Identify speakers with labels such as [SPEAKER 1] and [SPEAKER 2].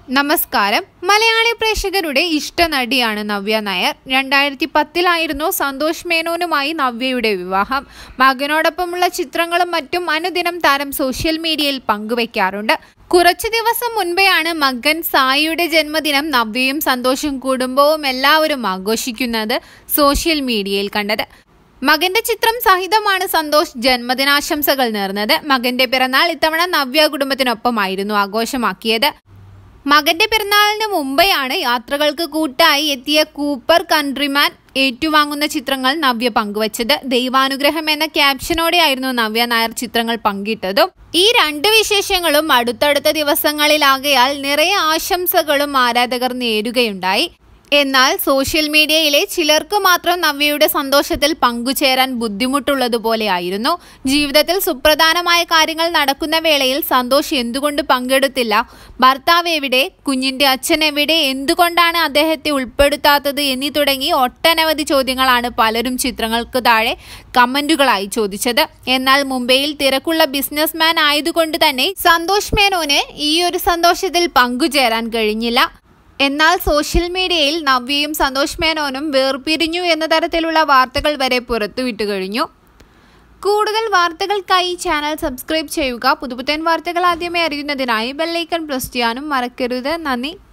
[SPEAKER 1] നമസ്കാരം മലയാളി പ്രേക്ഷകരുടെ ഇഷ്ട നടിയാണ് നവ്യ നായർ രണ്ടായിരത്തി പത്തിലായിരുന്നു സന്തോഷ് മേനോനുമായി നവ്യയുടെ വിവാഹം മകനോടൊപ്പമുള്ള ചിത്രങ്ങളും മറ്റും അനുദിനം താരം സോഷ്യൽ മീഡിയയിൽ പങ്കുവയ്ക്കാറുണ്ട് കുറച്ചു ദിവസം മുൻപെയാണ് മകൻ സായിയുടെ ജന്മദിനം നവ്യയും സന്തോഷും കുടുംബവും എല്ലാവരും ആഘോഷിക്കുന്നത് സോഷ്യൽ മീഡിയയിൽ കണ്ടത് മകന്റെ ചിത്രം സഹിതമാണ് സന്തോഷ് ജന്മദിനാശംസകൾ നേർന്നത് മകന്റെ പിറന്നാൾ ഇത്തവണ നവ്യ കുടുംബത്തിനൊപ്പമായിരുന്നു ആഘോഷമാക്കിയത് മകന്റെ പിറന്നാളിന് മുമ്പെയാണ് യാത്രകൾക്ക് കൂട്ടായി എത്തിയ കൂപ്പർ കൺട്രിമാൻ ഏറ്റുവാങ്ങുന്ന ചിത്രങ്ങൾ നവ്യ പങ്കുവച്ചത് ദൈവാനുഗ്രഹം എന്ന ക്യാപ്ഷനോടെയായിരുന്നു നവ്യ നായർ ചിത്രങ്ങൾ പങ്കിട്ടതും ഈ രണ്ട് വിശേഷങ്ങളും അടുത്തടുത്ത ദിവസങ്ങളിലാകയാൽ നിറയെ ആശംസകളും ആരാധകർ നേരുകയുണ്ടായി എന്നാൽ സോഷ്യൽ മീഡിയയിലെ ചിലർക്ക് മാത്രം നവ്യയുടെ സന്തോഷത്തിൽ പങ്കുചേരാൻ ബുദ്ധിമുട്ടുള്ളതുപോലെയായിരുന്നു ജീവിതത്തിൽ സുപ്രധാനമായ കാര്യങ്ങൾ നടക്കുന്ന വേളയിൽ സന്തോഷ് എന്തുകൊണ്ട് പങ്കെടുത്തില്ല ഭർത്താവ് എവിടെ കുഞ്ഞിന്റെ അച്ഛൻ എവിടെ എന്തുകൊണ്ടാണ് അദ്ദേഹത്തെ ഉൾപ്പെടുത്താത്തത് എന്നീ തുടങ്ങി ഒട്ടനവധി ചോദ്യങ്ങളാണ് പലരും ചിത്രങ്ങൾക്ക് താഴെ കമന്റുകളായി ചോദിച്ചത് എന്നാൽ മുംബൈയിൽ തിരക്കുള്ള ബിസിനസ്മാൻ ആയതുകൊണ്ട് തന്നെ സന്തോഷ് മേനോന് ഈ ഒരു സന്തോഷത്തിൽ പങ്കുചേരാൻ കഴിഞ്ഞില്ല എന്നാൽ സോഷ്യൽ മീഡിയയിൽ നവ്യയും സന്തോഷ് മേനോനും വേർപിരിഞ്ഞു എന്ന തരത്തിലുള്ള വാർത്തകൾ വരെ പുറത്തുവിട്ടു കഴിഞ്ഞു കൂടുതൽ വാർത്തകൾക്കായി ചാനൽ സബ്സ്ക്രൈബ് ചെയ്യുക പുതുപുത്തൻ വാർത്തകൾ ആദ്യമേ അറിയുന്നതിനായി ബെല്ലൈക്കൺ പ്രസ് ചെയ്യാനും മറക്കരുത് നന്ദി